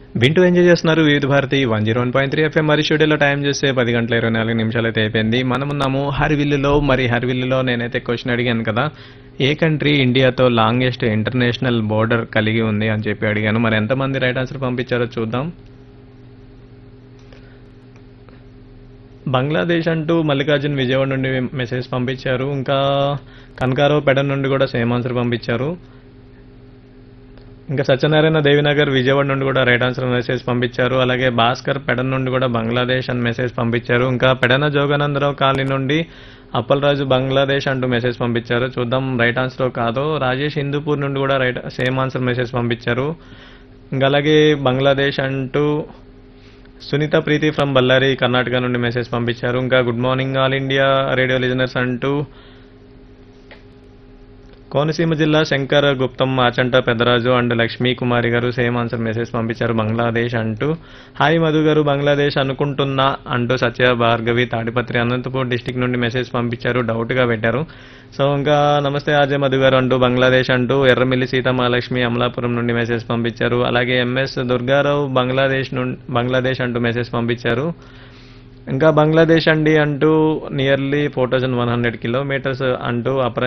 వింటూ ఎంజాయ్ చేస్తున్నారు Vividh Bharati one zero one point three FM మరి స్టూడియోలో టైం చేస్తే పది గంటల ఇరవై నాలుగు నిమిషాలు అయితే అయిపోయింది మనం ఉన్నాము హర్విల్లులో మరి హర్విల్లులో నేనైతే క్వశ్చన్ అడిగాను కదా ఏ కంట్రీ ఇండియాతో లాంగెస్ట్ ఇంటర్నేషనల్ బోర్డర్ కలిగి ఉంది అని చెప్పి అడిగాను మరి ఎంతమంది రైట్ ఆన్సర్ పంపించారో చూద్దాం బంగ్లాదేశ్ అంటూ మల్లికార్జున్ విజయవాడ నుండి మెసేజ్ పంపించారు ఇంకా కనకారావు పెడ నుండి కూడా సేమ్ ఆన్సర్ పంపించారు ఇంకా సత్యనారాయణ దేవినగర్ విజయవాడ నుండి కూడా రైట్ ఆన్సర్ మెసేజ్ పంపించారు అలాగే భాస్కర్ పెడన్ నుండి కూడా బంగ్లాదేశ్ అని మెసేజ్ పంపించారు ఇంకా పెడన జోగానందరావు కాలనీ నుండి అప్పలరాజు బంగ్లాదేశ్ అంటూ మెసేజ్ పంపించారు చూద్దాం రైట్ ఆన్సర్ కాదు రాజేష్ హిందూపూర్ నుండి కూడా రైట్ సేమ్ ఆన్సర్ మెసేజ్ పంపించారు ఇంకా అలాగే బంగ్లాదేశ్ అంటూ సునీత ప్రీతి ఫ్రమ్ బళ్ళారి కర్ణాటక నుండి మెసేజ్ పంపించారు ఇంకా good morning All India Radio listeners అంటూ కోనసీమ జిల్లా శంకర్ గుప్తం ఆచంట పెద్దరాజు అండ్ లక్ష్మీ కుమారి గారు సేమ్ ఆన్సర్ మెసేజ్ పంపించారు బంగ్లాదేశ్ అంటూ హాయ్ మధు గారు బంగ్లాదేశ్ అనుకుంటున్నా అంటూ సత్య భార్గవి తాడిపత్రి అనంతపూర్ డిస్టిక్ నుండి మెసేజ్ పంపించారు డౌట్ గా పెట్టారు సో ఇంకా నమస్తే ఆజయ్ మధు గారు అంటూ బంగ్లాదేశ్ అంటూ ఎర్రమిల్లి సీతమహాలక్ష్మి అమలాపురం నుండి మెసేజ్ పంపించారు అలాగే ఎంఎస్ దుర్గారావు బంగ్లాదేశ్ నుండి బంగ్లాదేశ్ అంటూ మెసేజ్ పంపించారు ఇంకా బంగ్లాదేశ్ అండి అంటూ nearly four thousand one hundred kilometres అంటూ అపర